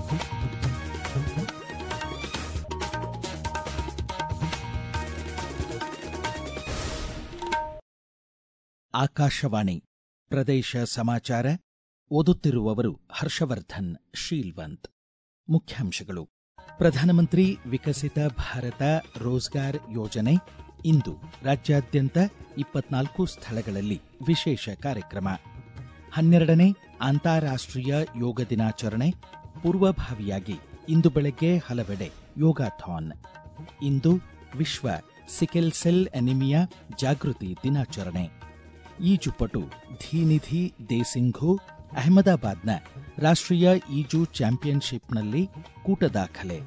ಆಕಾಶವಾಣಿ ಪ್ರದೇಶ ಸಮಾಚಾರ ಓದುತ್ತಿರುವವರು ಹರ್ಷವರ್ಧನ್ ಶೀಲ್ವಂತ್ ಮುಖ್ಯಾಂಶಗಳು ಪ್ರಧಾನಮಂತ್ರಿ ವಿಕಸಿತ ಭಾರತ ರೋಜ್ಗಾರ್ ಯೋಜನೆ ಇಂದು ರಾಜ್ಯಾದ್ಯಂತ ಇಪ್ಪತ್ನಾಲ್ಕು ಸ್ಥಳಗಳಲ್ಲಿ ವಿಶೇಷ ಕಾರ್ಯಕ್ರಮ ಹನ್ನೆರಡನೇ ಅಂತಾರಾಷ್ಟ್ರೀಯ ಯೋಗ ದಿನಾಚರಣೆ ಪೂರ್ವಭಾವಿಯಾಗಿ ಇಂದು ಬೆಳಗ್ಗೆ ಹಲವೆಡೆ ಯೋಗಾಥಾನ್ ಇಂದು ವಿಶ್ವ ಸಿಕೆಲ್ ಸೆಲ್ ಅನಿಮಿಯಾ ಜಾಗೃತಿ ದಿನಾಚರಣೆ ಈಜುಪಟು ಧೀನಿಧಿ ದೇಸಿಂಘು ಅಹಮದಾಬಾದ್ನ ರಾಷ್ಟ್ರೀಯ ಈಜು ಚಾಂಪಿಯನ್ಶಿಪ್ನಲ್ಲಿ ಕೂಟ ದಾಖಲೆ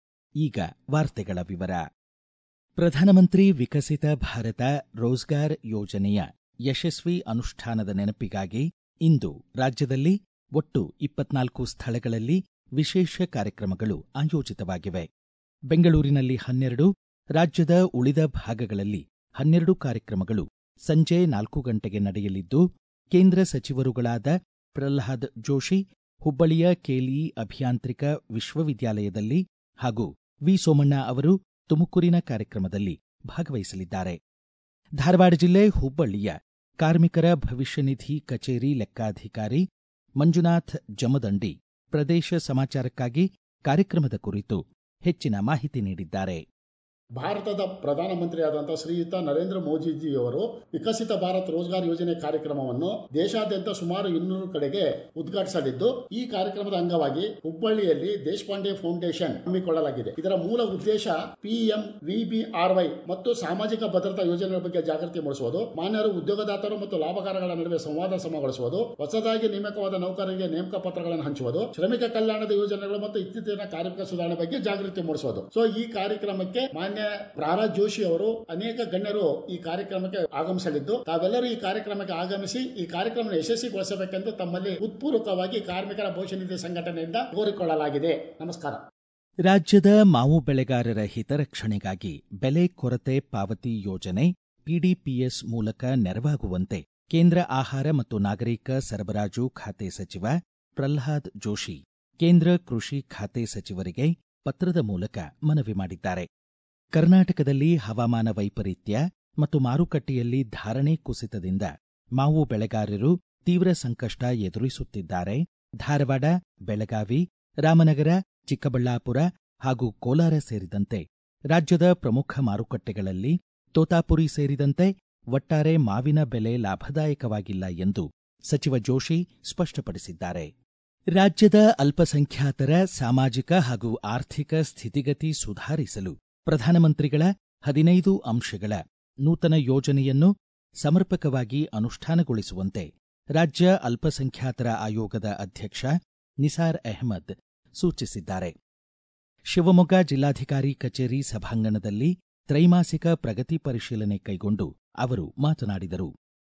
ಈಗ ವಾರ್ತೆಗಳ ವಿವರ ಪ್ರಧಾನಮಂತ್ರಿ ವಿಕಸಿತ ಭಾರತ ರೋಜ್ಗಾರ್ ಯೋಜನೆಯ ಯಶಸ್ವಿ ಅನುಷ್ಠಾನದ ನೆನಪಿಗಾಗಿ ಇಂದು ರಾಜ್ಯದಲ್ಲಿ ಒಟ್ಟು ಇಪ್ಪತ್ನಾಲ್ಕು ಸ್ಥಳಗಳಲ್ಲಿ ವಿಶೇಷ ಕಾರ್ಯಕ್ರಮಗಳು ಆಯೋಜಿತವಾಗಿವೆ ಬೆಂಗಳೂರಿನಲ್ಲಿ ಹನ್ನೆರಡು ರಾಜ್ಯದ ಉಳಿದ ಭಾಗಗಳಲ್ಲಿ ಹನ್ನೆರಡು ಕಾರ್ಯಕ್ರಮಗಳು ಸಂಜೆ ನಾಲ್ಕು ಗಂಟೆಗೆ ನಡೆಯಲಿದ್ದು ಕೇಂದ್ರ ಸಚಿವರುಗಳಾದ ಪ್ರಲ್ಹಾದ್ ಜೋಶಿ ಹುಬ್ಬಳ್ಳಿಯ ಕೆಎಲ್ಇ ಅಭಿಯಾಂತ್ರಿಕ ವಿಶ್ವವಿದ್ಯಾಲಯದಲ್ಲಿ ಹಾಗೂ ವಿ ಸೋಮಣ್ಣ ಅವರು ತುಮಕೂರಿನ ಕಾರ್ಯಕ್ರಮದಲ್ಲಿ ಭಾಗವಹಿಸಲಿದ್ದಾರೆ ಧಾರವಾಡ ಜಿಲ್ಲೆ ಹುಬ್ಬಳ್ಳಿಯ ಕಾರ್ಮಿಕರ ಭವಿಷ್ಯ ನಿಧಿ ಕಚೇರಿ ಲೆಕ್ಕಾಧಿಕಾರಿ ಮಂಜುನಾಥ್ ಜಮದಂಡಿ ಪ್ರದೇಶ ಸಮಾಚಾರಕ್ಕಾಗಿ ಕಾರ್ಯಕ್ರಮದ ಕುರಿತು ಹೆಚ್ಚಿನ ಮಾಹಿತಿ ನೀಡಿದ್ದಾರೆ ಭಾರತದ ಪ್ರಧಾನಮಂತ್ರಿಯಾದಂತಹ ಶ್ರೀಯುತ ನರೇಂದ್ರ ಮೋದಿಜಿಯವರು ವಿಕಸಿತ ಭಾರತ್ ರೋಜ್ಗಾರ್ ಯೋಜನೆ ಕಾರ್ಯಕ್ರಮವನ್ನು ದೇಶಾದ್ಯಂತ ಸುಮಾರು ಇನ್ನೂರು ಕಡೆಗೆ ಉದ್ಘಾಟಿಸಲಿದ್ದು ಈ ಕಾರ್ಯಕ್ರಮದ ಅಂಗವಾಗಿ ಹುಬ್ಬಳ್ಳಿಯಲ್ಲಿ ದೇಶಪಾಂಡೆ ಫೌಂಡೇಶನ್ ಹಮ್ಮಿಕೊಳ್ಳಲಾಗಿದೆ ಇದರ ಮೂಲ ಉದ್ದೇಶ ಪಿಎಂ ವಿಬಿಆರ್ವೈ ಮತ್ತು ಸಾಮಾಜಿಕ ಭದ್ರತಾ ಯೋಜನೆಗಳ ಬಗ್ಗೆ ಜಾಗೃತಿ ಮೂಡಿಸುವುದು ಮಾನ್ಯರು ಉದ್ಯೋಗದಾತರು ಮತ್ತು ಲಾಭಕಾರಗಳ ನಡುವೆ ಸಂವಾದ ಸಮಗೊಳಿಸುವುದು ಹೊಸದಾಗಿ ನೇಮಕವಾದ ನೌಕರರಿಗೆ ನೇಮಕ ಪತ್ರಗಳನ್ನು ಹಂಚುವುದು ಶ್ರಮಿಕ ಕಲ್ಯಾಣದ ಯೋಜನೆಗಳು ಮತ್ತು ಇತ್ತೀಚಿನ ಕಾರ್ಮಿಕ ಸುಧಾರಣೆ ಬಗ್ಗೆ ಜಾಗೃತಿ ಮೂಡಿಸುವುದು ಸೊ ಈ ಕಾರ್ಯಕ್ರಮಕ್ಕೆ ಮಾನ್ಯ ಪ್ರಹ್ಲಾದ್ ಜೋಶಿ ಅವರು ಅನೇಕ ಗಣ್ಯರು ಈ ಕಾರ್ಯಕ್ರಮಕ್ಕೆ ಆಗಮಿಸಲಿದ್ದು ತಾವೆಲ್ಲರೂ ಈ ಕಾರ್ಯಕ್ರಮಕ್ಕೆ ಆಗಮಿಸಿ ಈ ಕಾರ್ಯಕ್ರಮ ಯಶಸ್ವಿಗೊಳಿಸಬೇಕೆಂದು ತಮ್ಮಲ್ಲಿ ಉತ್ಪೂರ್ವಕವಾಗಿ ಕಾರ್ಮಿಕರ ಭವಿಷ್ಯ ನಿಧಿ ಸಂಘಟನೆಯಿಂದ ಕೋರಿಕೊಳ್ಳಲಾಗಿದೆ ನಮಸ್ಕಾರ ರಾಜ್ಯದ ಮಾವು ಬೆಳೆಗಾರರ ಹಿತರಕ್ಷಣೆಗಾಗಿ ಬೆಲೆ ಕೊರತೆ ಪಾವತಿ ಯೋಜನೆ ಪಿಡಿಪಿಎಸ್ ಮೂಲಕ ನೆರವಾಗುವಂತೆ ಕೇಂದ್ರ ಆಹಾರ ಮತ್ತು ನಾಗರಿಕ ಸರಬರಾಜು ಖಾತೆ ಸಚಿವ ಪ್ರಲ್ಹಾದ್ ಜೋಶಿ ಕೇಂದ್ರ ಕೃಷಿ ಖಾತೆ ಸಚಿವರಿಗೆ ಪತ್ರದ ಮೂಲಕ ಮನವಿ ಮಾಡಿದ್ದಾರೆ ಕರ್ನಾಟಕದಲ್ಲಿ ಹವಾಮಾನ ವೈಪರೀತ್ಯ ಮತ್ತು ಮಾರುಕಟ್ಟೆಯಲ್ಲಿ ಧಾರಣೆ ಕುಸಿತದಿಂದ ಮಾವು ಬೆಳೆಗಾರರು ತೀವ್ರ ಸಂಕಷ್ಟ ಎದುರಿಸುತ್ತಿದ್ದಾರೆ ಧಾರವಾಡ ಬೆಳಗಾವಿ ರಾಮನಗರ ಚಿಕ್ಕಬಳ್ಳಾಪುರ ಹಾಗೂ ಕೋಲಾರ ಸೇರಿದಂತೆ ರಾಜ್ಯದ ಪ್ರಮುಖ ಮಾರುಕಟ್ಟೆಗಳಲ್ಲಿ ತೋತಾಪುರಿ ಸೇರಿದಂತೆ ಒಟ್ಟಾರೆ ಮಾವಿನ ಬೆಲೆ ಲಾಭದಾಯಕವಾಗಿಲ್ಲ ಎಂದು ಸಚಿವ ಜೋಶಿ ಸ್ಪಷ್ಟಪಡಿಸಿದ್ದಾರೆ ರಾಜ್ಯದ ಅಲ್ಪಸಂಖ್ಯಾತರ ಸಾಮಾಜಿಕ ಹಾಗೂ ಆರ್ಥಿಕ ಸ್ಥಿತಿಗತಿ ಸುಧಾರಿಸಲು ಪ್ರಧಾನಮಂತ್ರಿಗಳ ಹದಿನೈದು ಅಂಶಗಳ ನೂತನ ಯೋಜನೆಯನ್ನು ಸಮರ್ಪಕವಾಗಿ ಅನುಷ್ಠಾನಗೊಳಿಸುವಂತೆ ರಾಜ್ಯ ಅಲ್ಪಸಂಖ್ಯಾತರ ಆಯೋಗದ ಅಧ್ಯಕ್ಷ ನಿಸಾರ್ ಅಹ್ಮದ್ ಸೂಚಿಸಿದ್ದಾರೆ ಶಿವಮೊಗ್ಗ ಜಿಲ್ಲಾಧಿಕಾರಿ ಕಚೇರಿ ಸಭಾಂಗಣದಲ್ಲಿ ತ್ರೈಮಾಸಿಕ ಪ್ರಗತಿ ಪರಿಶೀಲನೆ ಕೈಗೊಂಡು ಅವರು ಮಾತನಾಡಿದರು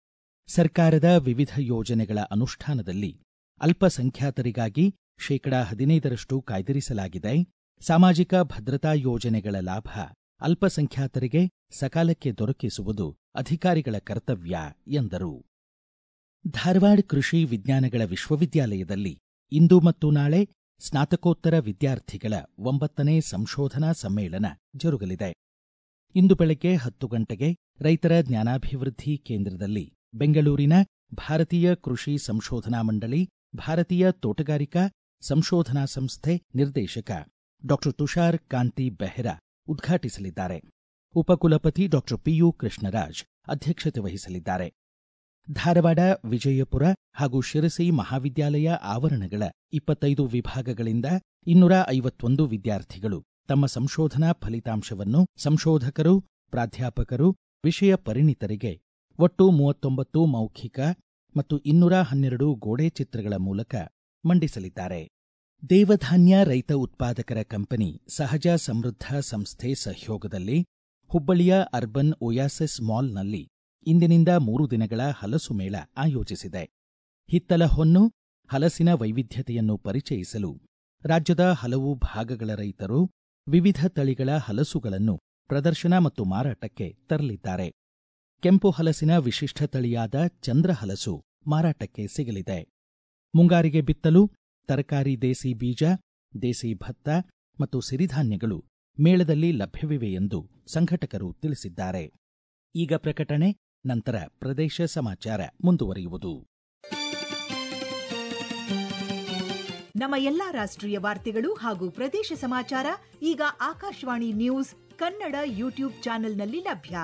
ಸರ್ಕಾರದ ವಿವಿಧ ಯೋಜನೆಗಳ ಅನುಷ್ಠಾನದಲ್ಲಿ ಅಲ್ಪಸಂಖ್ಯಾತರಿಗಾಗಿ ಶೇಕಡಾ ಹದಿನೈದರಷ್ಟು ಕಾಯ್ದಿರಿಸಲಾಗಿದೆ ಸಾಮಾಜಿಕ ಭದ್ರತಾ ಯೋಜನೆಗಳ ಲಾಭ ಅಲ್ಪಸಂಖ್ಯಾತರಿಗೆ ಸಕಾಲಕ್ಕೆ ದೊರಕಿಸುವುದು ಅಧಿಕಾರಿಗಳ ಕರ್ತವ್ಯ ಎಂದರು ಧಾರವಾಡ ಕೃಷಿ ವಿಜ್ಞಾನಗಳ ವಿಶ್ವವಿದ್ಯಾಲಯದಲ್ಲಿ ಇಂದು ಮತ್ತು ನಾಳೆ ಸ್ನಾತಕೋತ್ತರ ವಿದ್ಯಾರ್ಥಿಗಳ ಒಂಬತ್ತನೇ ಸಂಶೋಧನಾ ಸಮ್ಮೇಳನ ಜರುಗಲಿದೆ ಇಂದು ಬೆಳಗ್ಗೆ ಹತ್ತು ಗಂಟೆಗೆ ರೈತರ ಜ್ಞಾನಾಭಿವೃದ್ಧಿ ಕೇಂದ್ರದಲ್ಲಿ ಬೆಂಗಳೂರಿನ ಭಾರತೀಯ ಕೃಷಿ ಸಂಶೋಧನಾ ಮಂಡಳಿ ಭಾರತೀಯ ತೋಟಗಾರಿಕಾ ಸಂಶೋಧನಾ ಸಂಸ್ಥೆ ನಿರ್ದೇಶಕ ಡಾಕ್ಟರ್ ತುಷಾರ್ ಕಾಂತಿ ಬೆಹ್ರಾ ಉದ್ಘಾಟಿಸಲಿದ್ದಾರೆ ಉಪಕುಲಪತಿ ಡಾಕ್ಟರ್ ಪಿಯು ಕೃಷ್ಣರಾಜ್ ಅಧ್ಯಕ್ಷತೆ ವಹಿಸಲಿದ್ದಾರೆ ಧಾರವಾಡ ವಿಜಯಪುರ ಹಾಗೂ ಶಿರಸಿ ಮಹಾವಿದ್ಯಾಲಯ ಆವರಣಗಳ ಇಪ್ಪತ್ತೈದು ವಿಭಾಗಗಳಿಂದ ಇನ್ನೂರ ಐವತ್ತೊಂದು ವಿದ್ಯಾರ್ಥಿಗಳು ತಮ್ಮ ಸಂಶೋಧನಾ ಫಲಿತಾಂಶವನ್ನು ಸಂಶೋಧಕರು ಪ್ರಾಧ್ಯಾಪಕರು ವಿಷಯ ಪರಿಣಿತರಿಗೆ ಒಟ್ಟು ಮೂವತ್ತೊಂಬತ್ತು ಮೌಖಿಕ ಮತ್ತು ಇನ್ನೂರ ಹನ್ನೆರಡು ಗೋಡೆ ಚಿತ್ರಗಳ ಮೂಲಕ ಮಂಡಿಸಲಿದ್ದಾರೆ ದೇವಧಾನ್ಯ ರೈತ ಉತ್ಪಾದಕರ ಕಂಪನಿ ಸಹಜ ಸಮೃದ್ಧ ಸಂಸ್ಥೆ ಸಹಯೋಗದಲ್ಲಿ ಹುಬ್ಬಳ್ಳಿಯ ಅರ್ಬನ್ ಒಯಾಸಿಸ್ ಮಾಲ್ನಲ್ಲಿ ಇಂದಿನಿಂದ ಮೂರು ದಿನಗಳ ಹಲಸು ಮೇಳ ಆಯೋಜಿಸಿದೆ ಹಿತ್ತಲ ಹೊನ್ನು ಹಲಸಿನ ವೈವಿಧ್ಯತೆಯನ್ನು ಪರಿಚಯಿಸಲು ರಾಜ್ಯದ ಹಲವು ಭಾಗಗಳ ರೈತರು ವಿವಿಧ ತಳಿಗಳ ಹಲಸುಗಳನ್ನು ಪ್ರದರ್ಶನ ಮತ್ತು ಮಾರಾಟಕ್ಕೆ ತರಲಿದ್ದಾರೆ ಕೆಂಪು ಹಲಸಿನ ವಿಶಿಷ್ಟ ತಳಿಯಾದ ಚಂದ್ರ ಹಲಸು ಮಾರಾಟಕ್ಕೆ ಸಿಗಲಿದೆ ಮುಂಗಾರಿಗೆ ಬಿತ್ತಲು ತರಕಾರಿ ದೇಸಿ ಬೀಜ ದೇಸಿ ಭತ್ತ ಮತ್ತು ಸಿರಿಧಾನ್ಯಗಳು ಮೇಳದಲ್ಲಿ ಲಭ್ಯವಿವೆ ಎಂದು ಸಂಘಟಕರು ತಿಳಿಸಿದ್ದಾರೆ ಈಗ ಪ್ರಕಟಣೆ ನಂತರ ಪ್ರದೇಶ ಸಮಾಚಾರ ಮುಂದುವರಿಯುವುದು ನಮ್ಮ ಎಲ್ಲಾ ರಾಷ್ಟ್ರೀಯ ವಾರ್ತೆಗಳು ಹಾಗೂ ಪ್ರದೇಶ ಸಮಾಚಾರ ಈಗ ಆಕಾಶವಾಣಿ ನ್ಯೂಸ್ ಕನ್ನಡ ಯೂಟ್ಯೂಬ್ ಚಾನೆಲ್ನಲ್ಲಿ ಲಭ್ಯ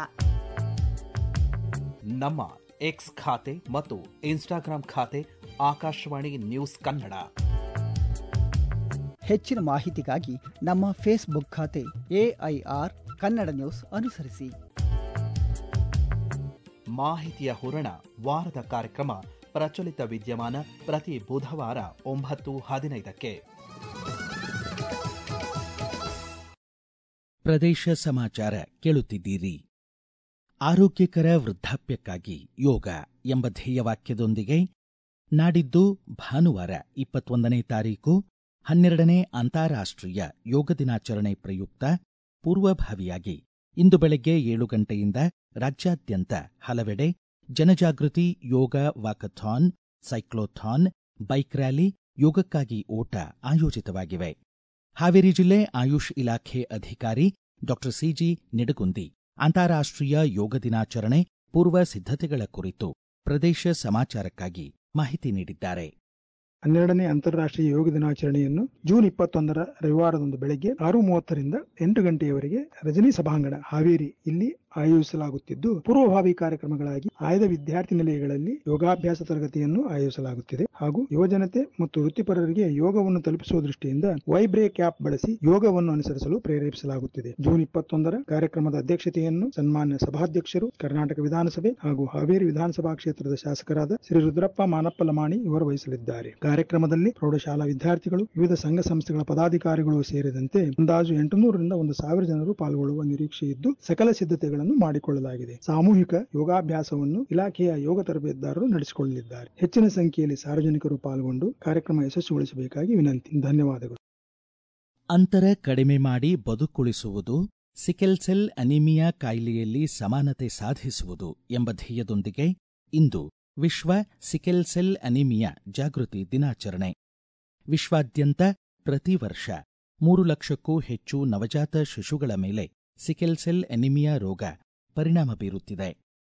ನಮ್ಮ ಎಕ್ಸ್ ಖಾತೆ ಮತ್ತು ಇನ್ಸ್ಟಾಗ್ರಾಂ ಖಾತೆ ಆಕಾಶವಾಣಿ ನ್ಯೂಸ್ ಕನ್ನಡ ಹೆಚ್ಚಿನ ಮಾಹಿತಿಗಾಗಿ ನಮ್ಮ ಫೇಸ್ಬುಕ್ ಖಾತೆ ಎಐಆರ್ ಕನ್ನಡ ನ್ಯೂಸ್ ಅನುಸರಿಸಿ ಮಾಹಿತಿಯ ಹೂರಣ ವಾರದ ಕಾರ್ಯಕ್ರಮ ಪ್ರಚಲಿತ ವಿದ್ಯಮಾನ ಪ್ರತಿ ಬುಧವಾರ ಒಂಬತ್ತು ಹದಿನೈದಕ್ಕೆ ಪ್ರದೇಶ ಸಮಾಚಾರ ಕೇಳುತ್ತಿದ್ದೀರಿ ಆರೋಗ್ಯಕರ ವೃದ್ಧಾಪ್ಯಕ್ಕಾಗಿ ಯೋಗ ಎಂಬ ಧ್ಯೇಯವಾಕ್ಯದೊಂದಿಗೆ ನಾಡಿದ್ದು ಭಾನುವಾರ ಇಪ್ಪತ್ತೊಂದನೇ ತಾರೀಕು ಹನ್ನೆರಡನೇ ಅಂತಾರಾಷ್ಟ್ರೀಯ ಯೋಗ ದಿನಾಚರಣೆ ಪ್ರಯುಕ್ತ ಪೂರ್ವಭಾವಿಯಾಗಿ ಇಂದು ಬೆಳಗ್ಗೆ ಏಳು ಗಂಟೆಯಿಂದ ರಾಜ್ಯಾದ್ಯಂತ ಹಲವೆಡೆ ಜನಜಾಗೃತಿ ಯೋಗ ವಾಕಥಾನ್ ಸೈಕ್ಲೋಥಾನ್ ಬೈಕ್ ರ್ಯಾಲಿ ಯೋಗಕ್ಕಾಗಿ ಓಟ ಆಯೋಜಿತವಾಗಿವೆ ಹಾವೇರಿ ಜಿಲ್ಲೆ ಆಯುಷ್ ಇಲಾಖೆ ಅಧಿಕಾರಿ ಡಾಕ್ಟರ್ ಸಿಜಿ ನಿಡಗುಂದಿ ಅಂತಾರಾಷ್ಟ್ರೀಯ ಯೋಗ ದಿನಾಚರಣೆ ಪೂರ್ವ ಸಿದ್ಧತೆಗಳ ಕುರಿತು ಪ್ರದೇಶ ಸಮಾಚಾರಕ್ಕಾಗಿ ಮಾಹಿತಿ ನೀಡಿದ್ದಾರೆ ಹನ್ನೆರಡನೇ ಅಂತಾರಾಷ್ಟ್ರೀಯ ಯೋಗ ದಿನಾಚರಣೆಯನ್ನು ಜೂನ್ ಇಪ್ಪತ್ತೊಂದರ ರವಿವಾರದಂದು ಬೆಳಗ್ಗೆ ಆರು ಮೂವತ್ತರಿಂದ ಎಂಟು ಗಂಟೆಯವರೆಗೆ ರಜನಿ ಸಭಾಂಗಣ ಹಾವೇರಿ ಇಲ್ಲಿ ಆಯೋಜಿಸಲಾಗುತ್ತಿದ್ದು ಪೂರ್ವಭಾವಿ ಕಾರ್ಯಕ್ರಮಗಳಾಗಿ ಆಯ್ದ ವಿದ್ಯಾರ್ಥಿ ನಿಲಯಗಳಲ್ಲಿ ಯೋಗಾಭ್ಯಾಸ ತರಗತಿಯನ್ನು ಆಯೋಜಿಸಲಾಗುತ್ತಿದೆ ಹಾಗೂ ಯುವಜನತೆ ಮತ್ತು ವೃತ್ತಿಪರರಿಗೆ ಯೋಗವನ್ನು ತಲುಪಿಸುವ ದೃಷ್ಟಿಯಿಂದ ವೈಬ್ರೇಕ್ ಆಪ್ ಬಳಸಿ ಯೋಗವನ್ನು ಅನುಸರಿಸಲು ಪ್ರೇರೇಪಿಸಲಾಗುತ್ತಿದೆ ಜೂನ್ ಇಪ್ಪತ್ತೊಂದರ ಕಾರ್ಯಕ್ರಮದ ಅಧ್ಯಕ್ಷತೆಯನ್ನು ಸನ್ಮಾನ್ಯ ಸಭಾಧ್ಯಕ್ಷರು ಕರ್ನಾಟಕ ವಿಧಾನಸಭೆ ಹಾಗೂ ಹಾವೇರಿ ವಿಧಾನಸಭಾ ಕ್ಷೇತ್ರದ ಶಾಸಕರಾದ ಶ್ರೀ ರುದ್ರಪ್ಪ ಮಾನಪ್ಪ ಲಮಾಣಿ ಇವರು ವಹಿಸಲಿದ್ದಾರೆ ಕಾರ್ಯಕ್ರಮದಲ್ಲಿ ಪ್ರೌಢಶಾಲಾ ವಿದ್ಯಾರ್ಥಿಗಳು ವಿವಿಧ ಸಂಘ ಸಂಸ್ಥೆಗಳ ಪದಾಧಿಕಾರಿಗಳು ಸೇರಿದಂತೆ ಅಂದಾಜು ಎಂಟುನೂರರಿಂದ ಒಂದು ಸಾವಿರ ಜನರು ಪಾಲ್ಗೊಳ್ಳುವ ನಿರೀಕ್ಷೆ ಇದ್ದು ಸಕಲ ಸಿದ್ಧತೆಗಳನ್ನು ಮಾಡಿಕೊಳ್ಳಲಾಗಿದೆ ಸಾಮೂಹಿಕ ಯೋಗಾಭ್ಯಾಸವನ್ನು ಇಲಾಖೆಯ ಯೋಗ ತರಬೇತುದಾರರು ನಡೆಸಿಕೊಳ್ಳಲಿದ್ದಾರೆ ಹೆಚ್ಚಿನ ಸಂಖ್ಯೆಯಲ್ಲಿ ಸಾರ್ವಜನಿಕರು ಪಾಲ್ಗೊಂಡು ಕಾರ್ಯಕ್ರಮ ಯಶಸ್ವಿಗೊಳಿಸಬೇಕಾಗಿ ವಿನಂತಿ ಧನ್ಯವಾದಗಳು ಅಂತರ ಕಡಿಮೆ ಮಾಡಿ ಬದುಕುಳಿಸುವುದು ಸಿಕೆಲ್ ಸೆಲ್ ಅನಿಮಿಯಾ ಕಾಯಿಲೆಯಲ್ಲಿ ಸಮಾನತೆ ಸಾಧಿಸುವುದು ಎಂಬ ಧ್ಯೇಯದೊಂದಿಗೆ ಇಂದು ವಿಶ್ವ ಸಿಕೆಲ್ ಸೆಲ್ ಅನಿಮಿಯಾ ಜಾಗೃತಿ ದಿನಾಚರಣೆ ವಿಶ್ವಾದ್ಯಂತ ಪ್ರತಿ ವರ್ಷ ಮೂರು ಲಕ್ಷಕ್ಕೂ ಹೆಚ್ಚು ನವಜಾತ ಶಿಶುಗಳ ಮೇಲೆ ಸಿಕೆಲ್ ಸೆಲ್ ಎನಿಮಿಯಾ ರೋಗ ಪರಿಣಾಮ ಬೀರುತ್ತಿದೆ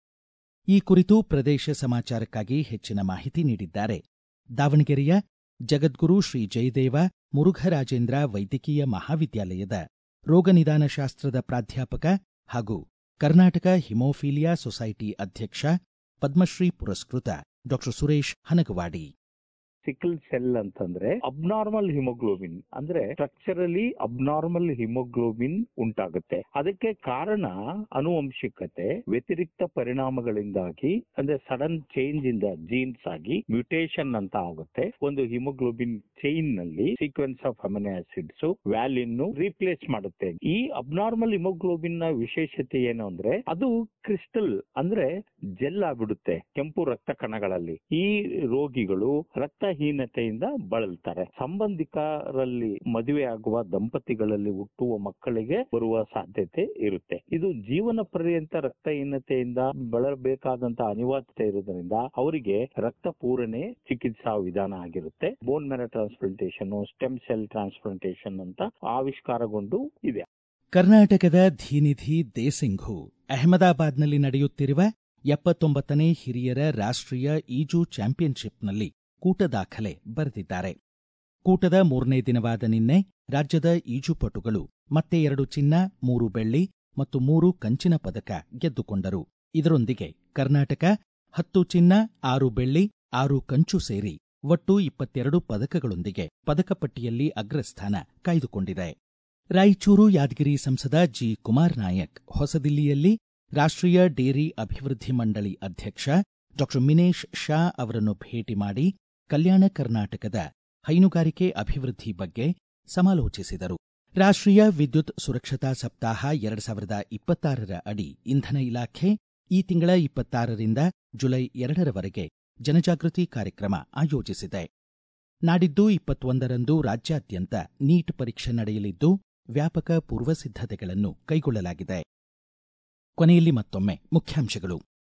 ಈ ಕುರಿತು ಪ್ರದೇಶ ಸಮಾಚಾರಕ್ಕಾಗಿ ಹೆಚ್ಚಿನ ಮಾಹಿತಿ ನೀಡಿದ್ದಾರೆ ದಾವಣಗೆರೆಯ ಜಗದ್ಗುರು ಶ್ರೀ ಜಯದೇವ ಮುರುಘರಾಜೇಂದ್ರ ವೈದ್ಯಕೀಯ ಮಹಾವಿದ್ಯಾಲಯದ ರೋಗ ನಿದಾನ ಶಾಸ್ತ್ರದ ಪ್ರಾಧ್ಯಾಪಕ ಹಾಗೂ ಕರ್ನಾಟಕ ಹಿಮೋಫೀಲಿಯಾ ಸೊಸೈಟಿ ಅಧ್ಯಕ್ಷ ಪದ್ಮಶ್ರೀ ಪುರಸ್ಕೃತ doctor Suresh Hanagavadi sickle cell ಅಂತಂದ್ರೆ ಅಬ್ನಾರ್ಮಲ್ ಹಿಮೋಗ್ಲೋಬಿನ್ ಅಂದ್ರೆ ಸ್ಟ್ರಕ್ಚರಲಿ ಅಬ್ನಾರ್ಮಲ್ ಹಿಮೋಗ್ಲೋಬಿನ್ ಉಂಟಾಗುತ್ತೆ ಅದಕ್ಕೆ ಕಾರಣ ಅನುವಂಶಿಕತೆ ವ್ಯತಿರಿಕ್ತ ಪರಿಣಾಮಗಳಿಂದಾಗಿ ಅಂದ್ರೆ ಸಡನ್ ಚೇಂಜ್ ಇಂದ ಜೀನ್ಸ್ ಆಗಿ ಮ್ಯೂಟೇಷನ್ ಅಂತ ಆಗುತ್ತೆ ಒಂದು ಹಿಮೋಗ್ಲೋಬಿನ್ ಚೈನ್ ನಲ್ಲಿ sequence of amino acids valine replace ಮಾಡುತ್ತೆ ಈ ಅಬ್ನಾರ್ಮಲ್ ಹಿಮೋಗ್ಲೋಬಿನ್ ನ ವಿಶೇಷತೆ ಏನು ಅಂದ್ರೆ ಅದು ಕ್ರಿಸ್ಟಲ್ ಅಂದ್ರೆ ಜೆಲ್ ಆಗ್ಬಿಡುತ್ತೆ ಕೆಂಪು ರಕ್ತ ಕಣಗಳಲ್ಲಿ ಈ ರೋಗಿಗಳು ರಕ್ತಹೀನತೆಯಿಂದ ಬಳಲ್ತಾರೆ ಸಂಬಂಧಿಕರಲ್ಲಿ ಮದುವೆ ಆಗುವ ದಂಪತಿಗಳಲ್ಲಿ ಹುಟ್ಟುವ ಮಕ್ಕಳಿಗೆ ಬರುವ ಸಾಧ್ಯತೆ ಇರುತ್ತೆ ಇದು ಜೀವನ ಪರ್ಯಂತ ರಕ್ತಹೀನತೆಯಿಂದ ಬಳಲಬೇಕಾದಂತ ಅನಿವಾರ್ಯತೆ ಇರೋದ್ರಿಂದ ಅವರಿಗೆ ರಕ್ತ ಪೂರಣೆ ಚಿಕಿತ್ಸಾ ವಿಧಾನ ಆಗಿರುತ್ತೆ bone marrow transplantation stem cell transplantation ಅಂತ ಆವಿಷ್ಕಾರಗೊಂಡು ಇದೆ ಕರ್ನಾಟಕದ ಧೀನಿಧಿ ದೇಸಿಂಘು ಅಹಮದಾಬಾದ್ನಲ್ಲಿ ನಡೆಯುತ್ತಿರುವ ಎಪ್ಪತ್ತೊಂಬತ್ತನೇ ಹಿರಿಯರ ರಾಷ್ಟ್ರೀಯ ಈಜು ಚಾಂಪಿಯನ್ಶಿಪ್ನಲ್ಲಿ ಕೂಟ ದಾಖಲೆ ಬರೆದಿದ್ದಾರೆ ಕೂಟದ ಮೂರನೇ ದಿನವಾದ ನಿನ್ನೆ ರಾಜ್ಯದ ಈಜುಪಟುಗಳು ಮತ್ತೆ ಎರಡು ಚಿನ್ನ ಮೂರು ಬೆಳ್ಳಿ ಮತ್ತು ಮೂರು ಕಂಚಿನ ಪದಕ ಗೆದ್ದುಕೊಂಡರು ಇದರೊಂದಿಗೆ ಕರ್ನಾಟಕ ಹತ್ತು ಚಿನ್ನ ಆರು ಬೆಳ್ಳಿ ಆರು ಕಂಚು ಸೇರಿ ಒಟ್ಟು ಇಪ್ಪತ್ತೆರಡು ಪದಕಗಳೊಂದಿಗೆ ಪದಕಪಟ್ಟಿಯಲ್ಲಿ ಅಗ್ರಸ್ಥಾನ ಕಾಯ್ದುಕೊಂಡಿದೆ ರಾಯಚೂರು ಯಾದಗಿರಿ ಸಂಸದ ಜಿ ಕುಮಾರ್ ನಾಯಕ್ ಹೊಸದಿಲ್ಲಿಯಲ್ಲಿ ರಾಷ್ಟ್ರೀಯ ಡೇರಿ ಅಭಿವೃದ್ಧಿ ಮಂಡಳಿ ಅಧ್ಯಕ್ಷ ಡಾಕ್ಟರ್ ಮಿನೇಶ್ ಶಾ ಅವರನ್ನು ಭೇಟಿ ಮಾಡಿ ಕಲ್ಯಾಣ ಕರ್ನಾಟಕದ ಹೈನುಗಾರಿಕೆ ಅಭಿವೃದ್ಧಿ ಬಗ್ಗೆ ಸಮಾಲೋಚಿಸಿದರು ರಾಷ್ಟ್ರೀಯ ವಿದ್ಯುತ್ ಸುರಕ್ಷತಾ ಸಪ್ತಾಹ ಎರಡ್ ಸಾವಿರದ ಇಪ್ಪತ್ತಾರರ ಅಡಿ ಇಂಧನ ಇಲಾಖೆ ಈ ತಿಂಗಳ ಇಪ್ಪತ್ತಾರರಿಂದ ಜುಲೈ ಎರಡರವರೆಗೆ ಜನಜಾಗೃತಿ ಕಾರ್ಯಕ್ರಮ ಆಯೋಜಿಸಿದೆ ನಾಡಿದ್ದು ಇಪ್ಪತ್ತೊಂದರಂದು ರಾಜ್ಯಾದ್ಯಂತ ನೀಟ್ ಪರೀಕ್ಷೆ ನಡೆಯಲಿದ್ದು ವ್ಯಾಪಕ ಪೂರ್ವಸಿದ್ಧತೆಗಳನ್ನು ಕೈಗೊಳ್ಳಲಾಗಿದೆ ಕೊನೆಯಲ್ಲಿ ಮತ್ತೊಮ್ಮೆ ಮುಖ್ಯಾಂಶಗಳು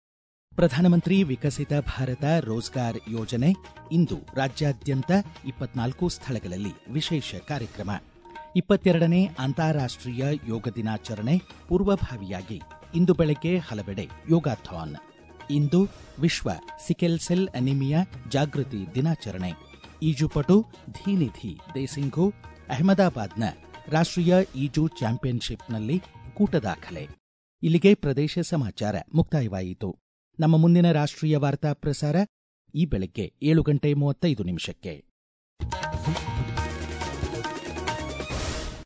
ಪ್ರಧಾನಮಂತ್ರಿ ವಿಕಸಿತ ಭಾರತ ರೋಜ್ಗಾರ್ ಯೋಜನೆ ಇಂದು ರಾಜ್ಯಾದ್ಯಂತ ಇಪ್ಪತ್ನಾಲ್ಕು ಸ್ಥಳಗಳಲ್ಲಿ ವಿಶೇಷ ಕಾರ್ಯಕ್ರಮ ಇಪ್ಪತ್ತೆರಡನೇ ಅಂತಾರಾಷ್ಟ್ರೀಯ ಯೋಗ ದಿನಾಚರಣೆ ಪೂರ್ವಭಾವಿಯಾಗಿ ಇಂದು ಬೆಳಗ್ಗೆ ಹಲವೆಡೆ ಯೋಗಾಥಾನ್ ಇಂದು ವಿಶ್ವ ಸಿಕೆಲ್ ಸೆಲ್ ಅನಿಮಿಯಾ ಜಾಗೃತಿ ದಿನಾಚರಣೆ ಈಜುಪಟು ಧೀನಿಧಿ ದೇಸಿಂಘು ಅಹಮದಾಬಾದ್ನ ರಾಷ್ಟ್ರೀಯ ಈಜು ಚಾಂಪಿಯನ್ಶಿಪ್ನಲ್ಲಿ ಕೂಟ ದಾಖಲೆ ಇಲ್ಲಿಗೆ ಪ್ರದೇಶ ಸಮಾಚಾರ ಮುಕ್ತಾಯವಾಯಿತು ನಮ್ಮ ಮುಂದಿನ ರಾಷ್ಟ್ರೀಯ ವಾರ್ತಾ ಪ್ರಸಾರ ಈ ಬೆಳಗ್ಗೆ ಏಳು ಗಂಟೆ ಮೂವತ್ತೈದು ನಿಮಿಷಕ್ಕೆ